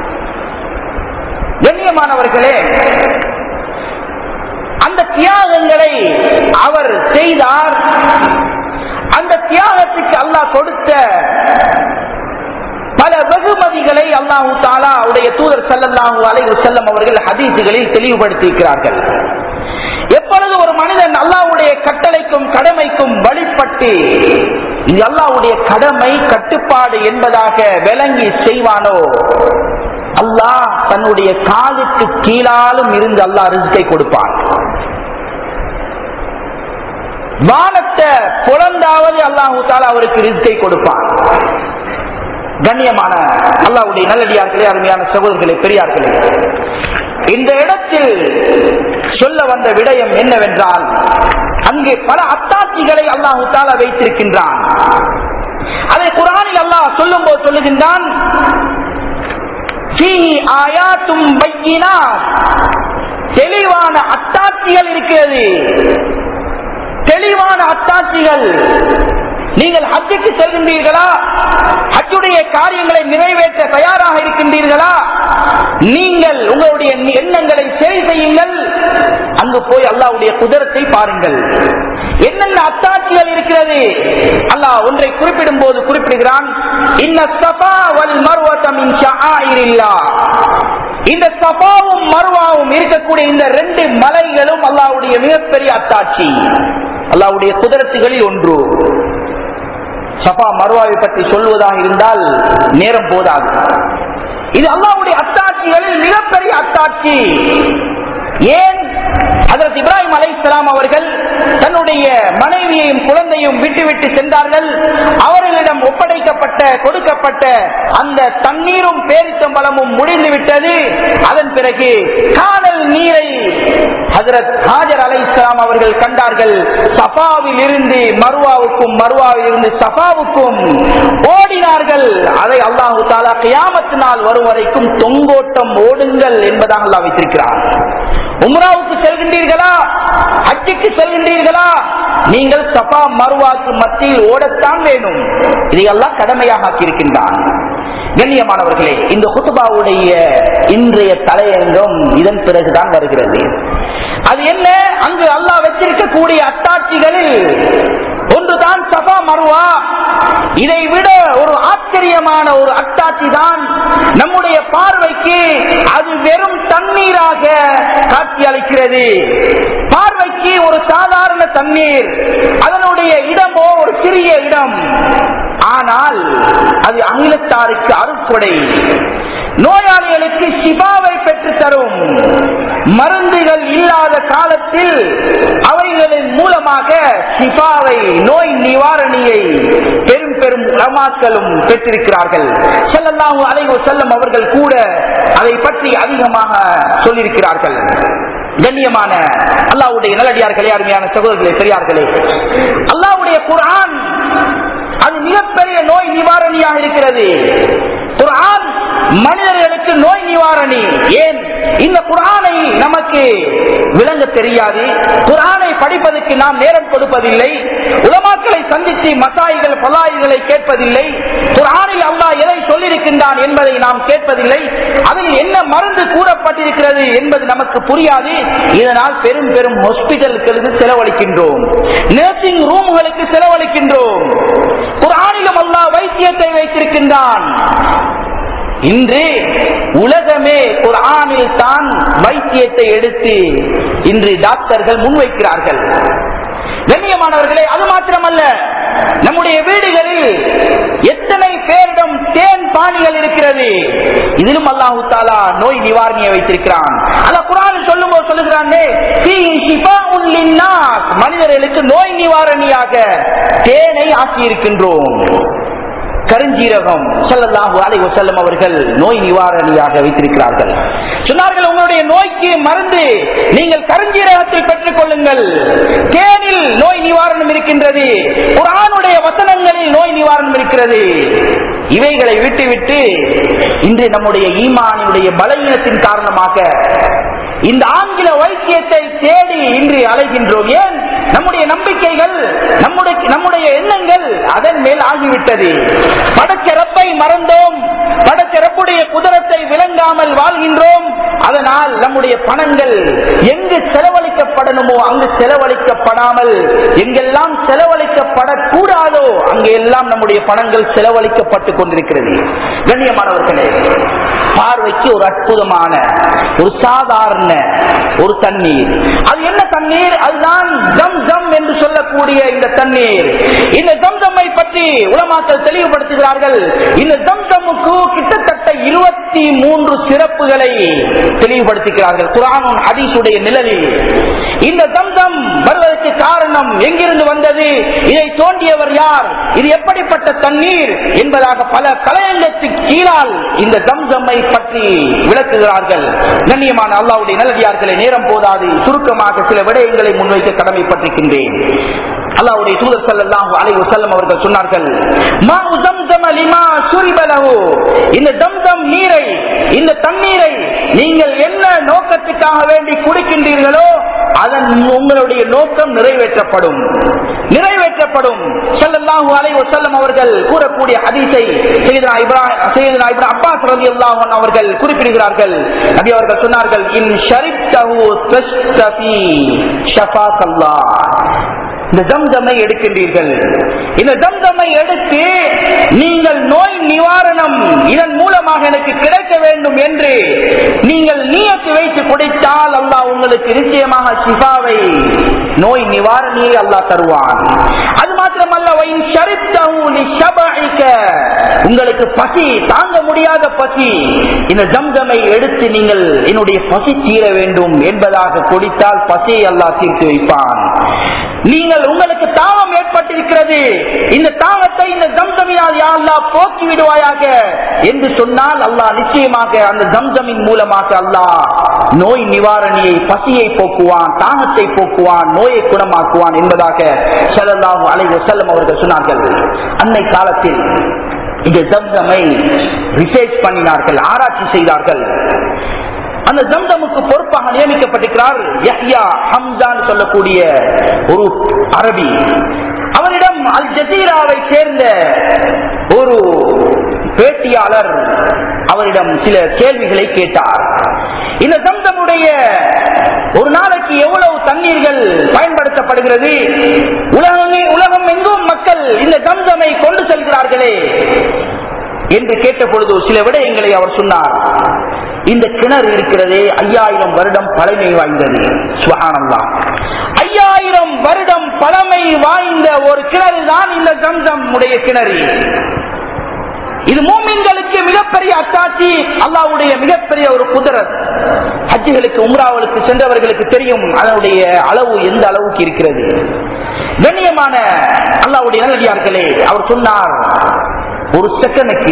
கண்ணியமானவர்களே அந்த தியாகங்களை அவர் செய்தார் அந்த தியாகத்துக்கு அல்லாஹ் கொடுத்த பல வெகுமதிகளை அல்லாஹு தாலா உடைய தூதர் சல்லல்லாஹு அலைஹி செல்லம் அவர்கள் ஹதீசுகளில் தெளிவுபடுத்தியிருக்கிறார்கள் எப்பொழுது ஒரு மனிதன் அல்லாவுடைய கட்டளைக்கும் கடமைக்கும் வழிபட்டு இது அல்லாவுடைய கடமை கட்டுப்பாடு என்பதாக விளங்கி செய்வானோ அல்லாஹ் தன்னுடைய காலுக்கு கீழாலும் இருந்து அல்லாஹ் ரிஸ்கை கொடுப்பான் வானத்தை புலந்தாவது அல்லாஹூ தாலா அவருக்கு ரிஸ்கை கொடுப்பான் கண்ணியமான அல்லாவுடைய நல்லடியார்களே அருமையான சகோதரர்களே பெரியார்களே இந்த இடத்தில் சொல்ல வந்த விடயம் என்னவென்றால் அங்கே பல அத்தாட்சிகளை அல்லாஹு தாலா வைத்திருக்கின்றான் அதை குரானில் அல்லாஹ் சொல்லும் போது சொல்லுகின்றான் தெளிவான அத்தாட்சிகள் இருக்கிறது தெளிவான அத்தாட்சிகள் நீங்கள் ஹஜ்ஜுக்கு செல்கின்றீர்களா ஹஜ்ஜுடைய காரியங்களை நிறைவேற்ற தயாராக இருக்கின்றீர்களா நீங்கள் உங்களுடைய எண்ணங்களை சரி செய்யுங்கள் அங்கு போய் அல்லாவுடைய குதிரத்தை பாருங்கள் என்னென்ன அத்தாட்சிகள் இருக்கிறது அல்லாஹ் ஒன்றை குறிப்பிடும் போது குறிப்பிடுகிறான் இந்த சபா வல் மருவத்தம் இந்த சபாவும் மருவாவும் இருக்கக்கூடிய இந்த ரெண்டு மலைகளும் அல்லாவுடைய மிகப்பெரிய அத்தாட்சி அல்லாவுடைய குதிரத்துகளில் ஒன்று சபா மருவாவை பற்றி சொல்வதாக இருந்தால் நேரம் போதாது இது அல்லாவுடைய அத்தாட்சிகளில் மிகப்பெரிய அத்தாட்சி ஏன் ஹதரத் இப்ராஹிம் அலைஹிஸ்ஸலாம் அவர்கள் தன்னுடைய மனைவியையும் குழந்தையும் விட்டுவிட்டு சென்றார்கள் அவர்களிடம் ஒப்படைக்கப்பட்ட கொடுக்கப்பட்ட அந்த தண்ணீரும் பேரித்தம்பளமும் முடிந்து விட்டது அதன் பிறகு காணல் நீரை ஹஜரத் ஹாஜர் அலை இஸ்லாம் அவர்கள் கண்டார்கள் சஃபாவில் இருந்து மருவாவுக்கும் மருவாவில் இருந்து சஃபாவுக்கும் ஓடினார்கள் அதை அல்லாஹு தாலா கியாமத்து நாள் வரும் வரைக்கும் தொங்கோட்டம் ஓடுங்கள் என்பதாக அல்லாஹ் வைத்திருக்கிறார் உம்ராவுக்கு செல்கின்றீர்களா ஹஜ்ஜுக்கு செல்கின்றீர்களா நீங்கள் சஃபா மருவாக்கு மத்தியில் ஓடத்தான் வேணும் இதையெல்லாம் கடமையாக ஆக்கியிருக்கின்றான் கண்ணியமானவர்களே இந்த குத்துபாவுடைய இன்றைய தலையங்கம் இதன் பிறகுதான் வருகிறது அது என்ன அங்கு அல்லாஹ் வச்சிருக்கக்கூடிய அத்தாட்சிகளில் ஒன்றுதான் சபா மருவா இதை விட ஒரு ஆச்சரியமான ஒரு அத்தாட்சி தான் நம்முடைய பார்வைக்கு அது வெறும் தண்ணீராக காட்சி அளிக்கிறது பார்வைக்கு ஒரு சாதாரண தண்ணீர் அதனுடைய இடமோ ஒரு சிறிய இடம் ஆனால் அது அகிலத்தாருக்கு அருட்கொடை நோயாளிகளுக்கு சிபாவை பெற்று தரும் மருந்துகள் இல்லாத காலத்தில் அவைகளின் மூலமாக சிபாவை நோய் நிவாரணியை பெரும் பெரும் உலமாக்களும் பெற்றிருக்கிறார்கள் செல்லல்லாஹு அலைவ செல்லம் அவர்கள் கூட அதை பற்றி அதிகமாக சொல்லியிருக்கிறார்கள் கண்ணியமான அல்லாவுடைய நல்லடியார்களே அருமையான சகோதரர்களே பெரியார்களே அல்லாவுடைய குரான் அது மிகப்பெரிய நோய் நிவாரணியாக இருக்கிறது குரான் மனிதர்களுக்கு நோய் நிவாரணி ஏன் இந்த குரானை நமக்கு விளங்க தெரியாது குரானை படிப்பதற்கு நாம் நேரம் கொடுப்பதில்லை உலமாக்களை சந்தித்து மசாயிகள் பலாயிகளை கேட்பதில்லை குரானில் அல்லாஹ் எதை சொல்லியிருக்கின்றான் என்பதை நாம் கேட்பதில்லை அதில் என்ன மருந்து கூறப்பட்டிருக்கிறது என்பது நமக்கு புரியாது இதனால் பெரும் பெரும் ஹாஸ்பிட்டல்களுக்கு செலவழிக்கின்றோம் நர்சிங் ரூம்களுக்கு செலவழிக்கின்றோம் குரானிலும் அல்லாஹ் வைத்தியத்தை வைத்திருக்கின்றான் இன்று உலகமே குரானில் தான் வைத்தியத்தை எடுத்து இன்று டாக்டர்கள் முன்வைக்கிறார்கள் கண்ணியமானவர்களே அது மாத்திரமல்ல நம்முடைய வீடுகளில் எத்தனை பேரிடம் தேன் பாணிகள் இருக்கிறது இதிலும் அல்லாஹு தாலா நோய் நிவாரணியை வைத்திருக்கிறான் அந்த குரான் சொல்லும் போது சொல்லுகிறானே மனிதர்களுக்கு நோய் நிவாரணியாக தேனை ஆக்கியிருக்கின்றோம் கருஞ்சீரகம் செல்லல்லாஹு அலை செல்லம் அவர்கள் நோய் நிவாரணியாக வைத்திருக்கிறார்கள் சொன்னார்கள் உங்களுடைய நோய்க்கு மருந்து நீங்கள் கருஞ்சீரகத்தை பெற்றுக் கொள்ளுங்கள் தேனில் நோய் நிவாரணம் இருக்கின்றது குரானுடைய வசனங்களில் நோய் நிவாரணம் இருக்கிறது இவைகளை விட்டுவிட்டு இன்று நம்முடைய ஈமானுடைய பலவீனத்தின் காரணமாக இந்த ஆங்கில வைத்தியத்தை தேடி இன்று அலைகின்றோம் ஏன் நம்முடைய நம்பிக்கைகள் நம்முடைய நம்முடைய எண்ணங்கள் அதன் மேல் ஆகிவிட்டது படச்சிறப்பை மறந்தோம் படச்சிறப்புடைய குதிரத்தை விளங்காமல் வாழ்கின்றோம் அதனால் நம்முடைய பணங்கள் எங்கு செலவழிக்கப்படணுமோ அங்கு செலவழிக்கப்படாமல் எங்கெல்லாம் செலவழிக்கப்படக்கூடாதோ அங்கு எல்லாம் நம்முடைய பணங்கள் செலவழிக்கப்பட்டுக் கொண்டிருக்கிறது கண்ணியமானவர்களே பார்வைக்கு ஒரு அற்புதமான ஒரு சாதாரண ஒரு தண்ணீர் அது என்ன தண்ணீர் அதுதான் ஜம் ஜம் என்று சொல்லக்கூடிய இந்த தண்ணீர் இந்த ஜம் ஜம்மை பற்றி உலமாக்கள் தெளிவுபடுத்துகிறார்கள் இந்த ஜம் ஜம்முக்கு கிட்டத்தட்ட இருபத்தி மூன்று சிறப்புகளை தெளிவுபடுத்துகிறார்கள் குரானும் ஹதீஸுடைய நிழலில் இந்த தம்தம் வருவதற்கு காரணம் எங்கிருந்து வந்தது இதை தோண்டியவர் யார் இது எப்படிப்பட்ட தண்ணீர் என்பதாக பல கலையங்கத்துக்கு கீழால் இந்த தம்தம்மை பற்றி விளக்குகிறார்கள் கண்ணியமான அல்லாவுடைய நல்லடியார்களை நேரம் போதாது சுருக்கமாக சில விடயங்களை முன்வைக்க கடமைப்பட்டிருக்கின்றேன் அல்லாவுடைய தூதர் ஸல்லல்லாஹு அலைஹி வஸல்லம் அவர்கள் சொன்னார்கள் மாஉ ஜம்ஸம் லிமா சுரிப லஹு இந்த தம்தம் நீரை இந்த தண்ணீரை நீங்கள் என்ன நோக்கத்துக்காக வேண்டி குடிக்கின்றீர்களோ அதன் உங்களுடைய நோக்கம் நிறைவேற்றப்படும் நிறைவேற்றப்படும் ஸல்லல்லாஹு அலைஹி வஸல்லம் அவர்கள் கூறக்கூடிய ஹதீஸை சையதுனா இப்ராஹிம் சையதுனா இப்ராஹிம் அப்பாஸ் ரலியல்லாஹு அன்ஹு அவர்கள் குறிப்பிடுகிறார்கள் நபி அவர்கள் சொன்னார்கள் இன் ஷரிப்தஹு தஸ்தஃபி ஷஃபாக்கல்லாஹ் இந்த தம்தமை எடுக்கின்றீர்கள் இந்த தம்தமை எடுத்து நீங்கள் நோய் நிவாரணம் இதன் மூலமாக எனக்கு கிடைக்க வேண்டும் என்று நீங்கள் நீயத்து வைத்து குடித்தால் அல்லாஹ் உங்களுக்கு நிச்சயமாக சிபாவை நோய் நிவாரணியை அல்லாஹ் தருவான் அது மாத்திரமல்ல வைன் ஷரித்தஹு லிஷபஇக உங்களுக்கு பசி தாங்க முடியாத பசி இந்த ஜம்ஜமை எடுத்து நீங்கள் என்னுடைய பசி தீர வேண்டும் என்பதாக குடித்தால் பசியை அல்லாஹ் தீர்த்து வைப்பான் நீங்கள் உங்களுக்கு தாகம் ஏற்பட்டிருக்கிறது இந்த தாகத்தை இந்த ஜம்ஜமினால் யா அல்லாஹ் போக்கி விடுவாயாக என்று சொன்னால் அல்லாஹ் நிச்சயமாக அந்த ஜம்ஜமின் மூலமாக அல்லாஹ் நோய் நிவாரணியை பசியை போக்குவான் தாகத்தை போக்குவான் நோயை குணமாக்குவான் என்பதாக ஸல்லல்லாஹு அலைஹி வஸல்லம் அவர்கள் சொன்னார்கள் அன்னை காலத்தில் இந்த ஜம்ஜமை ரிசர்ச் பண்ணினார்கள் ஆராய்ச்சி செய்தார்கள் அந்த ஜம்ஜமுக்கு பொறுப்பாக நியமிக்கப்பட்டிருக்கிறார் யஹ்யா ஹம்தான் சொல்லக்கூடிய ஒரு அரபி அவரிடம் அல் ஜசீராவை சேர்ந்த ஒரு பேட்டியாளர் அவரிடம் சில கேள்விகளை கேட்டார் இந்த ஜம்ஜமுடைய ஒரு நாளைக்கு எவ்வளவு தண்ணீர்கள் பயன்படுத்தப்படுகிறது உலகமே உலகம் எங்கும் மக்கள் இந்த ஜம்ஜமை கொண்டு செல்கிறார்களே என்று கேட்ட பொழுது சில விடயங்களை அவர் சொன்னார் இந்த கிணறு இருக்கிறதே ஐயாயிரம் வருடம் பழமை வாய்ந்தது சுகானந்தா ஐயாயிரம் வருடம் பழமை வாய்ந்த ஒரு கிணறு தான் இந்த ஜம்ஜம் உடைய கிணறு இது மூமின்களுக்கு மிகப்பெரிய அத்தாட்சி அல்லாவுடைய மிகப்பெரிய ஒரு குதிரத் ஹஜ்ஜுகளுக்கு உம்ராவுக்கு சென்றவர்களுக்கு தெரியும் அதனுடைய அளவு எந்த அளவுக்கு இருக்கிறது கண்ணியமான அல்லாவுடைய நல்லடியார்களே அவர் சொன்னார் ஒரு செகண்டுக்கு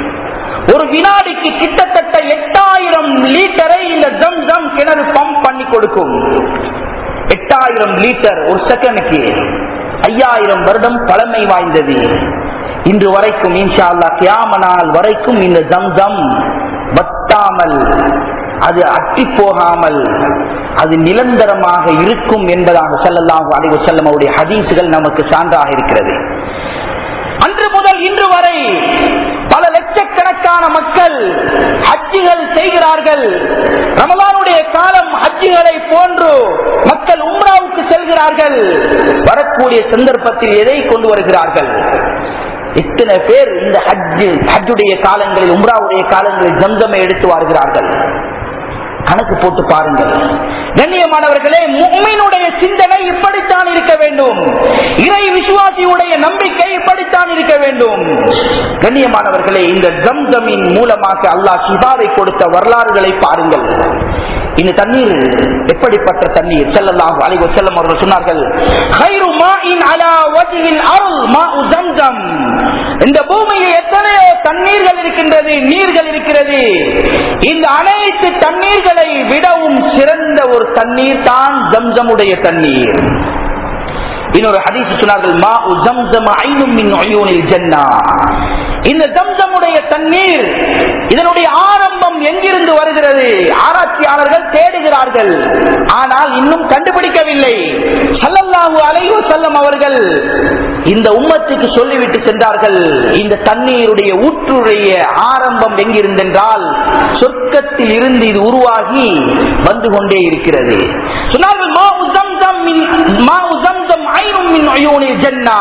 ஒரு வினாடிக்கு கிட்டத்தட்ட எட்டாயிரம் லீட்டரை இந்த ஜம் ஜம் கிணறு பம்ப் பண்ணி கொடுக்கும் எட்டாயிரம் லிட்டர் ஒரு செகண்டுக்கு ஐயாயிரம் வருடம் பழமை வாய்ந்தது இன்று வரைக்கும் இன்ஷா அல்லா கியாம நாள் வரைக்கும் இந்த ஜம்சம் வத்தாமல் அது அட்டி போகாமல் அது நிரந்தரமாக இருக்கும் என்பதாக செல்லலாம் அலைவு செல்லம் அவருடைய ஹதீசுகள் நமக்கு சான்றாக இருக்கிறது அன்று முதல் இன்று வரை பல லட்சக்கணக்கான மக்கள் ஹஜ்ஜிகள் செய்கிறார்கள் ரமலானுடைய காலம் ஹஜ்ஜிகளை போன்று மக்கள் உம்ராவுக்கு செல்கிறார்கள் வரக்கூடிய சந்தர்ப்பத்தில் எதை கொண்டு வருகிறார்கள் இத்தனை பேர் இந்த ஹஜ்ஜு ஹஜ்ஜுடைய காலங்களில் உம்ராவுடைய காலங்களில் ஜம்சமை எடுத்து வருகிறார்கள் கணக்கு போட்டு பாருங்கள் கண்ணியமானவர்களே முக்மீனுடைய சிந்தனை இப்படித்தான் இருக்க வேண்டும் இறை விசுவாசியுடைய நம்பிக்கை இப்படித்தான் இருக்க வேண்டும் கண்ணியமானவர்களே இந்த ஜம்ஜமின் மூலமாக அல்லாஹ் சிவாவை கொடுத்த வரலாறுகளை பாருங்கள் இந்த தண்ணீர் எப்படிப்பட்ட தண்ணீர் செல்லலாம் அலைவ செல்லம் அவர்கள் சொன்னார்கள் "ஹைரு மாஇன் அலா வஜ்ஹில் அர்ள் மாஉ ஜம்ஜம்." இந்த பூமியில் எத்தனையோ தண்ணீர்கள் இருக்கின்றது நீர்கள் இருக்கிறது இந்த அனைத்து தண்ணீர்களை விடவும் சிறந்த ஒரு தண்ணீர் தான் ஜம்ஜமுடைய தண்ணீர் இன்னொரு ஹதீஸ் சொன்னார்கள் மா ஜம்சம் ஐனும் மின் உயூனில் ஜன்னா இந்த ஜம்சமுடைய தண்ணீர் இதனுடைய ஆரம்பம் எங்கிருந்து வருகிறது ஆராய்ச்சியாளர்கள் தேடுகிறார்கள் ஆனால் இன்னும் கண்டுபிடிக்கவில்லை சல்லல்லாஹு அலைஹி வஸல்லம் அவர்கள் இந்த உம்மத்துக்கு சொல்லிவிட்டு சென்றார்கள் இந்த தண்ணீருடைய ஊற்றுடைய ஆரம்பம் எங்கிருந்தென்றால் சொர்க்கத்தில் இருந்து இது உருவாகி வந்து கொண்டே இருக்கிறது சொன்னார்கள் மாஉ ஜம்சம் மின் மாஉ ஜம்சம் ஐனும் மின் உயூனில் ஜன்னா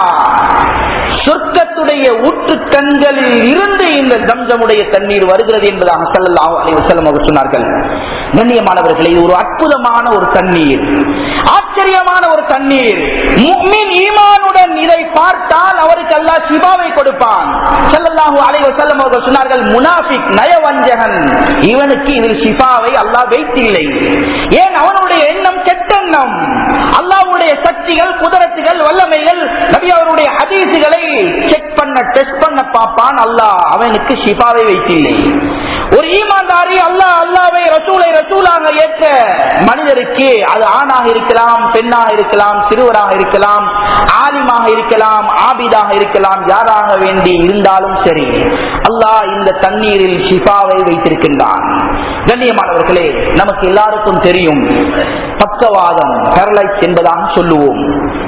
சொர்க்கத்துடைய ஊற்று கண்களில் இருந்து இந்த ஜம்ஜமுடைய தண்ணீர் வருகிறது என்பதாக ஸல்லல்லாஹு அலைஹி வஸல்லம் அவர் சொன்னார்கள் கண்ணியமானவர்களே இது ஒரு அற்புதமான ஒரு தண்ணீர் ஆச்சரியமான ஒரு தண்ணீர் முஃமின் ஈமானுடன் இதை பார்த்தால் அவருக்கு அல்லாஹ் சிபாவை கொடுப்பான் ஸல்லல்லாஹு அலைஹி வஸல்லம் அவர்கள் சொன்னார்கள் முனாஃபிக் நயவஞ்சகன் இவனுக்கு இதில் சிபாவை அல்லாஹ் வைத்தில்லை ஏன் அவனுடைய எண்ணம் கெட்டெண்ணம் அல்லாஹ்வுடைய சக்திகள் குதிரத்துகள் வல்லமைகள் நபி அவருடைய ஹதீசுகளை செக் பண்ண டெஸ்ட் பண்ண பார்ப்பான் அல்லாஹ் அவனுக்கு ஷிஃபாவை வைத்தில்லை ஒரு ஈமான்தாரி அல்லாஹ் அல்லாவை ரசூலை ரசூலாக ஏற்ற மனிதருக்கு அது ஆணாக இருக்கலாம் பெண்ணாக இருக்கலாம் சிறுவராக இருக்கலாம் ஆலிமாக இருக்கலாம் ஆபிதாக இருக்கலாம் யாராக வேண்டி இருந்தாலும் சரி அல்லாஹ் இந்த தண்ணீரில் ஷிஃபாவை வைத்திருக்கின்றான் கண்ணியமானவர்களே நமக்கு எல்லாருக்கும் தெரியும் பக்கவாதம் பேரலைஸ் என்பதாக சொல்லுவோம்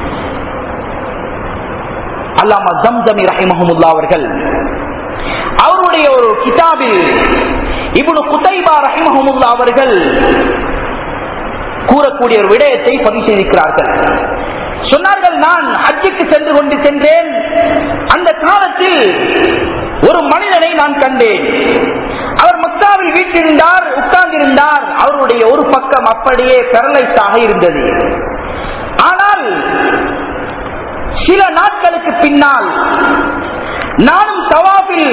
அல்லாமா ஜம்ஜமி ரஹிமஹமுல்லா அவர்கள் அவருடைய ஒரு கிதாபில் இப்னு குதைபா ரஹிமஹமுல்லா அவர்கள் கூறக்கூடிய ஒரு விடயத்தை பதிவு செய்திருக்கிறார்கள் சொன்னார்கள் நான் ஹஜ்ஜுக்கு சென்று கொண்டு சென்றேன் அந்த காலத்தில் ஒரு மனிதனை நான் கண்டேன் அவர் மக்காவில் வீட்டிருந்தார் உட்கார்ந்திருந்தார் அவருடைய ஒரு பக்கம் அப்படியே பெரலைஸாக இருந்தது ஆனால் சில நாட்களுக்கு பின்னால் நானும் தவாபில்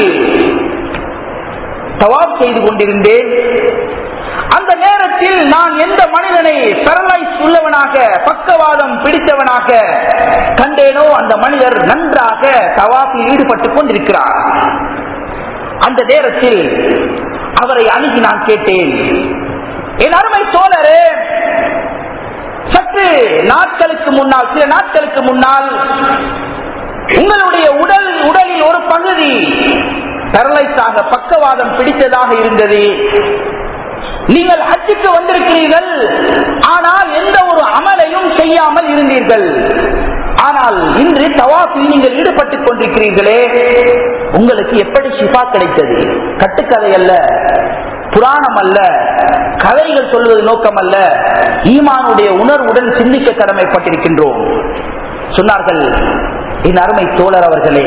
தவாப் செய்து கொண்டிருந்தேன் அந்த நேரத்தில் நான் எந்த மனிதனை பெரலைஸ் உள்ளவனாக பக்கவாதம் பிடித்தவனாக கண்டேனோ அந்த மனிதர் நன்றாக தவாப்பில் ஈடுபட்டுக் கொண்டிருக்கிறார் அந்த நேரத்தில் அவரை அணுகி நான் கேட்டேன் என் அருமை தோழரே சற்று நாட்களுக்கு முன்னால் சில நாட்களுக்கு முன்னால் உங்களுடைய உடல் உடலில் ஒரு பகுதி பெரலைஸாக பக்கவாதம் பிடித்ததாக இருந்தது நீங்கள் ஹஜ்ஜுக்கு வந்திருக்கிறீர்கள் ஆனால் எந்த ஒரு அமலையும் செய்யாமல் இருந்தீர்கள் ஆனால் இன்று தவாஃபில் நீங்கள் ஈடுபட்டுக் கொண்டிருக்கிறீர்களே உங்களுக்கு எப்படி ஷிஃபா கிடைத்தது கட்டுக்கதை அல்ல புராணம் அல்ல கதைகள் சொல்வது நோக்கம் அல்ல ஈமானுடைய உணர்வுடன் சிந்திக்க கடமைப்பட்டிருக்கின்றோம் சொன்னார்கள் என் அருமை தோழர் அவர்களே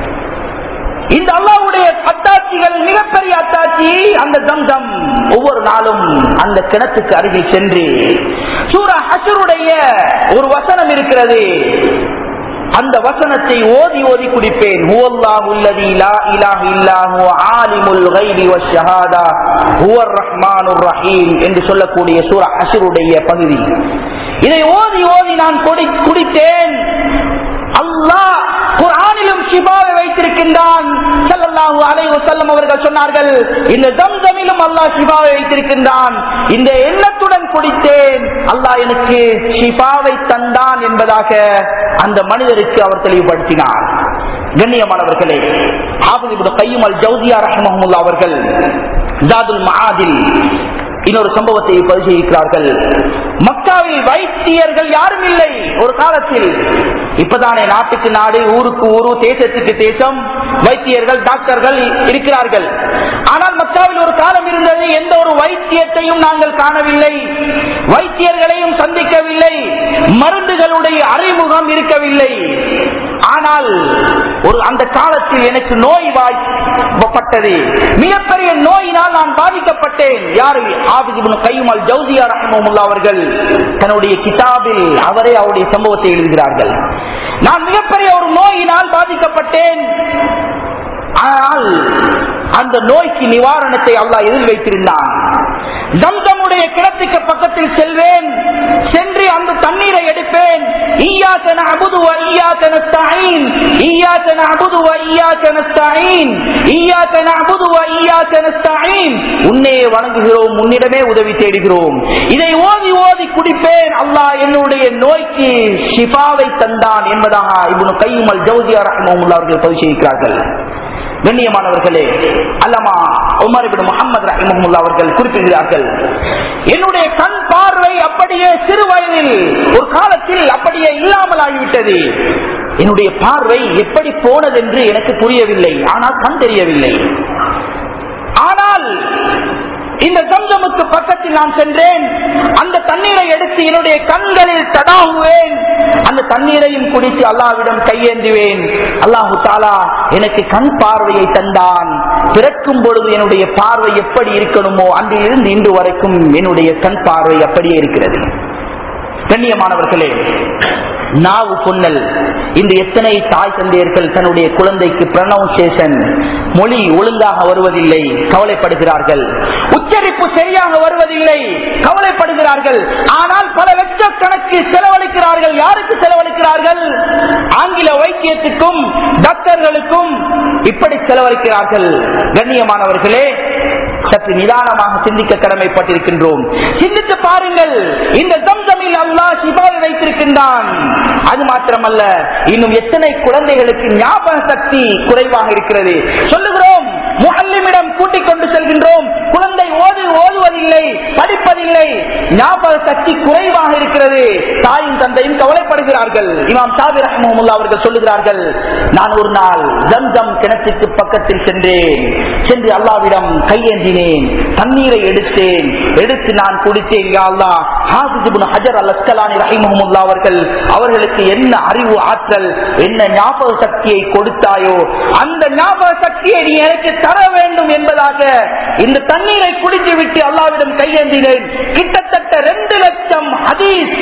இந்த அல்லாவுடைய அத்தாட்சிகள் மிகப்பெரிய அத்தாட்சி அந்த தம்தம் ஒவ்வொரு நாளும் அந்த கிணத்துக்கு அருகில் சென்று சூரா ஹசருடைய ஒரு வசனம் இருக்கிறது அந்த வசனத்தை ஓதி ஓதி குடிப்பேன் ஹுவல்லாஹு அல்லதி லா இலாஹ இல்லா ஹுவ ஆலிமுல் கைபி வஷ்ஷஹாதா ஹுவர் ரஹ்மானுர் ரஹீம் என்று சொல்லக்கூடிய சூரா ஹஷருடைய பகுதி இதை ஓதி ஓதி நான் குடி குடித்தேன் அல்லாஹ் குரானிலும் ஷிபாவை வைத்திருக்கின்றான் ஸல்லல்லாஹு அலைஹி வஸல்லம் அவர்கள் சொன்னார்கள் இந்த தம்தமிலும் அல்லாஹ் ஷிபாவை வைத்திருக்கின்றான் இந்த எண்ணத்துடன் குடித்தேன் அல்லாஹ் எனக்கு ஷிபாவை தந்தான் என்பதாக அந்த மனிதருக்கு அவர் தெளிவுபடுத்தினார் கண்ணியமானவர்களே ஹாஃபிஸ் இப்னு கையும் அல் ஜௌசியா ரஹ்மஹுல்லாஹ் அவர்கள் ஜாதுல் மஆதில் இன்னொரு சம்பவத்தை பரிசீலிக்கிறார்கள் மக்காவில் வைத்தியர்கள் யாரும் இல்லை ஒரு காலத்தில் இப்பதானே நாட்டுக்கு நாடு ஊருக்கு ஊரு தேசத்துக்கு தேசம் வைத்தியர்கள் டாக்டர்கள் இருக்கிறார்கள் ஆனால் மக்காவில் ஒரு காலம் இருந்தது எந்த ஒரு வைத்தியத்தையும் நாங்கள் காணவில்லை வைத்தியர்களையும் சந்திக்கவில்லை மருந்துகளுடைய அறிமுகம் இருக்கவில்லை ஆனால் ஒரு அந்த காலத்தில் எனக்கு நோய் வாய்ப்பட்டது மிகப்பெரிய நோயினால் நான் பாதிக்கப்பட்டேன் யாரு கையுமல் ஜவுசியா ரஹமுல்லா அவர்கள் தன்னுடைய கிதாபில் அவரே அவருடைய சம்பவத்தை எழுதுகிறார்கள் நான் மிகப்பெரிய ஒரு நோயினால் பாதிக்கப்பட்டேன் ஆனால் அந்த நோய்க்கு நிவாரணத்தை அல்லாஹ் எதில் வைத்திருந்தான் தம்தமுடைய கிணத்துக்கு பக்கத்தில் செல்வேன் சென்று அந்த தண்ணீரை எடுப்பேன் ஈயாசன அபுதுவ ஈயாசன ஸ்தாயின் ஈயாசன அபுதுவ ஈயாசன ஸ்தாயின் ஈயாசன அபுதுவ ஈயாசன ஸ்தாயின் உன்னையே வணங்குகிறோம் உன்னிடமே உதவி தேடுகிறோம் இதை ஓதி ஓதி குடிப்பேன் அல்லாஹ் என்னுடைய நோய்க்கு ஷிஃபாவை தந்தான் என்பதாக இவனு கையுமல் ஜவுதியா ரஹ்மமுல்லா அவர்கள் பதிவு செய்கிறார்கள் கண்ணியமானவர்களே அல்லமா உமர் இபின் முகமது ரஹிமஹுல்லா அவர்கள் குறிப்பிடுகிறார்கள் என்னுடைய கண் பார்வை அப்படியே சிறு வயதில் ஒரு காலத்தில் அப்படியே இல்லாமல் ஆகிவிட்டது என்னுடைய பார்வை எப்படி போனது என்று எனக்கு புரியவில்லை ஆனால் கண் தெரியவில்லை ஆனால் இந்த ஜம்ஜமுக்கு பக்கத்தில் நான் சென்றேன் அந்த தண்ணீரை எடுத்து என்னுடைய கண்களில் தடாகுவேன் அந்த தண்ணீரையும் குடித்து அல்லாவிடம் கையேந்துவேன் அல்லாஹு தாலா எனக்கு கண் பார்வையை தந்தான் பிறக்கும் பொழுது என்னுடைய பார்வை எப்படி இருக்கணுமோ அன்றிலிருந்து இன்று வரைக்கும் என்னுடைய கண் பார்வை அப்படியே இருக்கிறது கண்ணியமானவர்களே நாவு பொன்னல் இந்த எத்தனை தாய் தந்தையர்கள் தன்னுடைய குழந்தைக்கு ப்ரனவுன்சேஷன் மொழி ஒழுங்காக வருவதில்லை கவலைப்படுகிறார்கள் உச்சரிப்பு சரியாக வருவதில்லை கவலைப்படுகிறார்கள் ஆனால் பல லட்சக்கணக்கு செலவழிக்கிறார்கள் யாருக்கு செலவழிக்கிறார்கள் ஆங்கில வைத்தியத்துக்கும் டாக்டர்களுக்கும் இப்படி செலவழிக்கிறார்கள் கண்ணியமானவர்களே சற்று நிதானமாக சிந்திக்க கடமைப்பட்டிருக்கின்றோம் சிந்தித்து பாருங்கள் இந்த தம்சமில் அல்லாஹ் சிபாவை வைத்திருக்கின்றான் அது மாத்திரமல்ல இன்னும் எத்தனை குழந்தைகளுக்கு ஞாபக சக்தி குறைவாக இருக்கிறது சொல்லுகிறோம் முகல்லிமிடம் கூட்டிக் கொண்டு செல்கின்றோம் குழந்தை ஓது ஓதுவதில்லை படிப்பதில்லை ஞாபக சக்தி குறைவாக இருக்கிறது தாயும் தந்தையும் கவலைப்படுகிறார்கள் இமாம் சாபிர் ரஹமுல்லா அவர்கள் சொல்லுகிறார்கள் நான் ஒரு நாள் ஜம்ஜம் கிணற்றுக்கு பக்கத்தில் சென்றேன் சென்று அல்லாவிடம் கையேந்தினேன் தண்ணீரை எடுத்தேன் எடுத்து நான் குடித்தேன் யா அல்லாஹ் ஹாஃபிஸ் இப்னு ஹஜர் அல் அஸ்கலானி ரஹிமஹுல்லா அவர்கள் அவர்களுக்கு என்ன அறிவு ஆற்றல் என்ன ஞாபக சக்தியை கொடுத்தாயோ அந்த ஞாபக சக்தியை நீ எனக்கு தர வேண்டும் என்பதாக இந்த தண்ணீரை குடித்து விட்டு அல்லாவிடம் கையேந்தினேன் கிட்டத்தட்ட ரெண்டு லட்சம் ஹதீஸ்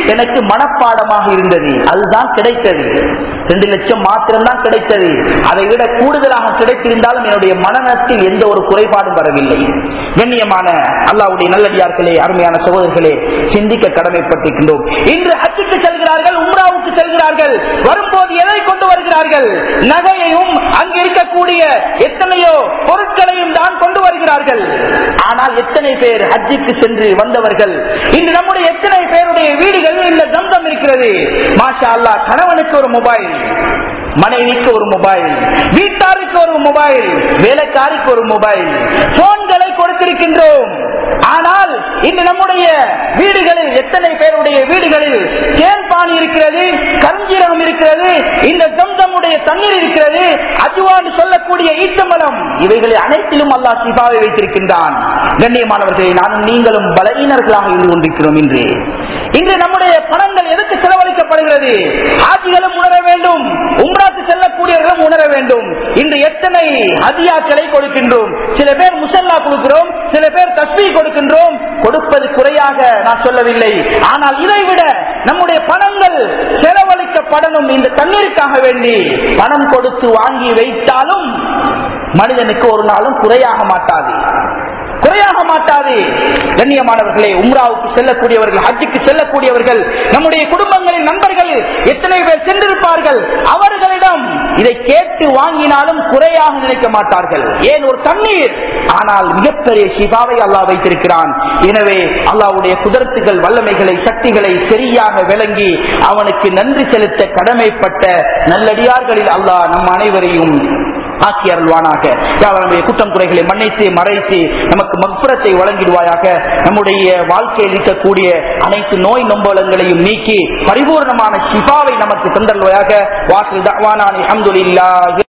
எனக்கு மனப்பாடமாக இருந்தது அதுதான் கிடைத்தது ரெண்டு லட்சம் மாத்திரம்தான் கிடைத்தது அதை விட கூடுதலாக கிடைத்திருந்தாலும் என்னுடைய மனநத்தில் எந்த ஒரு குறைபாடும் வரவில்லை கண்ணியமான அல்லாவுடைய நல்லடியார்களே அருமையான சகோதரர்களே சிந்திக்க கடமைப்பட்டிருக்கின்றோம் இன்று ஹஜ்ஜுக்கு செல்கிறார்கள் உம்ராவுக்கு செல்கிறார்கள் வரும்போது எதை கொண்டு வருகிறார்கள் நகையையும் அங்கு இருக்கக்கூடிய எத்தனையோ பொருட்களையும் தான் கொண்டு வருகிறார்கள் ஆனால் எத்தனை பேர் ஹஜ்ஜுக்கு சென்று வந்தவர்கள் இன்று நம்முடைய எத்தனை பேருடைய வீடுகளில் இந்த தந்தம் இருக்கிறது மாஷா அல்லா கணவனுக்கு ஒரு மொபைல் மனைவிக்கு ஒரு மொபைல் வீட்டாருக்கு ஒரு மொபைல் வேலைக்காரிக்கு ஒரு மொபைல் போன்களை கொடுத்திருக்கின்றோம் ஆனால் இன்று நம்முடைய வீடுகளில் எத்தனை பேருடைய வீடுகளில் தேன் பானி இருக்கிறது கருஞ்சீரகம் இருக்கிறது இந்த ஜம்சமுடைய தண்ணீர் இருக்கிறது அஜுவான்னு சொல்லக்கூடிய ஈட்டமலம் இவைகளை அனைத்திலும் அல்லாஹ் சிபாவை வைத்திருக்கின்றான் கண்ணியமானவர்களை நானும் நீங்களும் பலவீனர்களாக இருந்து கொண்டிருக்கிறோம் இன்று இன்று நம்முடைய பணங்கள் எதற்கு செலவழிக்கப்படுகிறது ஆட்சிகளும் உணர வேண்டும் உம்ராக்கு செல்லக்கூடியவர்களும் உணர வேண்டும் இன்று எத்தனை அதியாக்களை கொடுக்கின்றோம் சில பேர் முசல்லா கொடுக்கிறோம் சில பேர் தஸ்மி கொடுக்கின்றோம் கொடுப்பது குறையாக நான் சொல்லவில்லை ஆனால் இதை விட நம்முடைய பணங்கள் செலவழிக்கப்படணும் இந்த தண்ணீருக்காக வேண்டி பணம் கொடுத்து வாங்கி வைத்தாலும் மனிதனுக்கு ஒரு நாளும் குறையாக மாட்டாது குறையாக மாட்டாது கண்ணியமானவர்களே உம்ராவுக்கு செல்லக்கூடியவர்கள் ஹஜ்ஜுக்கு செல்லக்கூடியவர்கள் நம்முடைய குடும்பங்களின் நண்பர்கள் எத்தனை பேர் சென்றிருப்பார்கள் அவர்களிடம் இதை கேட்டு வாங்கினாலும் குறையாக நினைக்க மாட்டார்கள் ஏன் ஒரு தண்ணீர் ஆனால் மிகப்பெரிய சிவாவை அல்லாஹ் வைத்திருக்கிறான் எனவே அல்லாவுடைய குதிரத்துகள் வல்லமைகளை சக்திகளை சரியாக விளங்கி அவனுக்கு நன்றி செலுத்த கடமைப்பட்ட நல்லடியார்களில் அல்லாஹ் நம் அனைவரையும் ஆக்கி அருள்வானாக நம்முடைய குற்றம் குறைகளை மன்னித்து மறைத்து நமக்கு மக்புரத்தை வழங்கிடுவாயாக நம்முடைய வாழ்க்கையில் இருக்கக்கூடிய அனைத்து நோய் நொம்பலங்களையும் நீக்கி பரிபூர்ணமான சிபாவை நமக்கு தந்தருவாயாக வாசல் தவானானி அஹமதுல்லாஹி